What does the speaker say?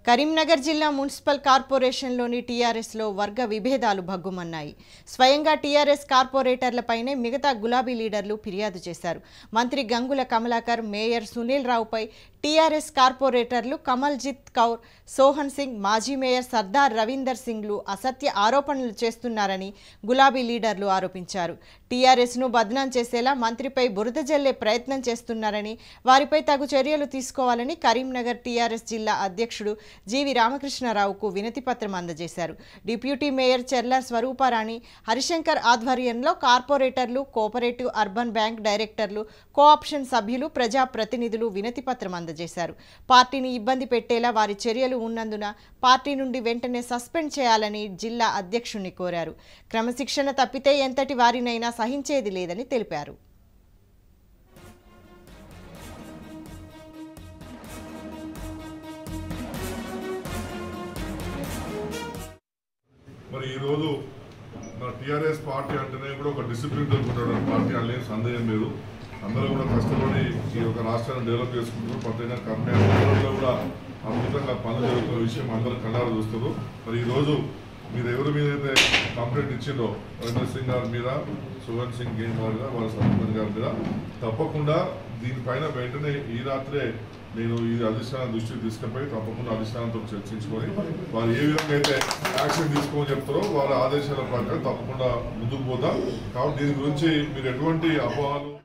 కరీంనగర్ జిల్లా మున్సిపల్ కార్పొరేషన్లోని టీఆర్ఎస్లో వర్గ విభేదాలు భగ్గుమన్నాయి స్వయంగా టీఆర్ఎస్ కార్పొరేటర్లపైనే మిగతా గులాబీ లీడర్లు ఫిర్యాదు చేశారు మంత్రి గంగుల కమలాకర్ మేయర్ సునీల్ రావుపై టీఆర్ఎస్ కార్పొరేటర్లు కమల్జిత్ కౌర్ సోహన్ సింగ్ మాజీ మేయర్ సర్దార్ రవీందర్ సింగ్లు అసత్య ఆరోపణలు చేస్తున్నారని గులాబీ లీడర్లు ఆరోపించారు టీఆర్ఎస్ను బద్నాం చేసేలా మంత్రిపై బురద జల్లే ప్రయత్నం చేస్తున్నారని వారిపై తగు చర్యలు తీసుకోవాలని కరీంనగర్ టీఆర్ఎస్ జిల్లా అధ్యక్షుడు జీవి రామకృష్ణారావుకు వినతి పత్రం అందజేశారు డిప్యూటీ మేయర్ చెర్ల స్వరూపారాణి హరిశంకర్ ఆధ్వర్యంలో corporators cooperative urban bank directors cooption సభ్యులు ప్రజాప్రతినిధులు వినతి పత్రం అందజేశారు పార్టీని ఇబ్బంది పెట్టేలా వారి చర్యలు ఉన్నందున పార్టీ నుండి వెంటనే సస్పెండ్ చేయాలని జిల్లా అధ్యక్షుణ్ణి కోరారు క్రమశిక్షణ తప్పితే ఎంతటి వారినైనా సహించేది లేదని తెలిపారు మరి ఈరోజు మన టీఆర్ఎస్ పార్టీ అంటేనే కూడా ఒక డిసిప్లిన్ దొరుకుతున్న పార్టీ అనేది సందేహం లేదు అందరూ కూడా కష్టపడి ఈ యొక్క రాష్ట్రాన్ని డెవలప్ చేసుకుంటున్నారు ప్రత్యేకంగా కర్ణాటకలో కూడా అద్భుతంగా పనులు జరుగుతున్న విషయం అందరూ కళ్ళారు చూస్తారు మరి ఈరోజు మీరు ఎవరి మీద అయితే కంప్లైంట్ ఇచ్చిందో రవీంద్ర సింగ్ గారి మీద సువన్ సింగ్ గేమ్ గారి మీద వాళ్ళ సర్పంచ్ గారి మీద తప్పకుండా దీనిపైన వెంటనే ఈ రాత్రే నేను ఈ అధిష్టానం దృష్టికి తీసుకుపోయి తప్పకుండా అధిష్టానంతో చర్చించుకొని వారు ఏ విధంగా అయితే యాక్షన్ తీసుకోమని చెప్తారో వారి ఆదేశాల ప్రకారం తప్పకుండా ముందుకు పోతాం కాబట్టి దీని గురించి మీరు ఎటువంటి అపోహలు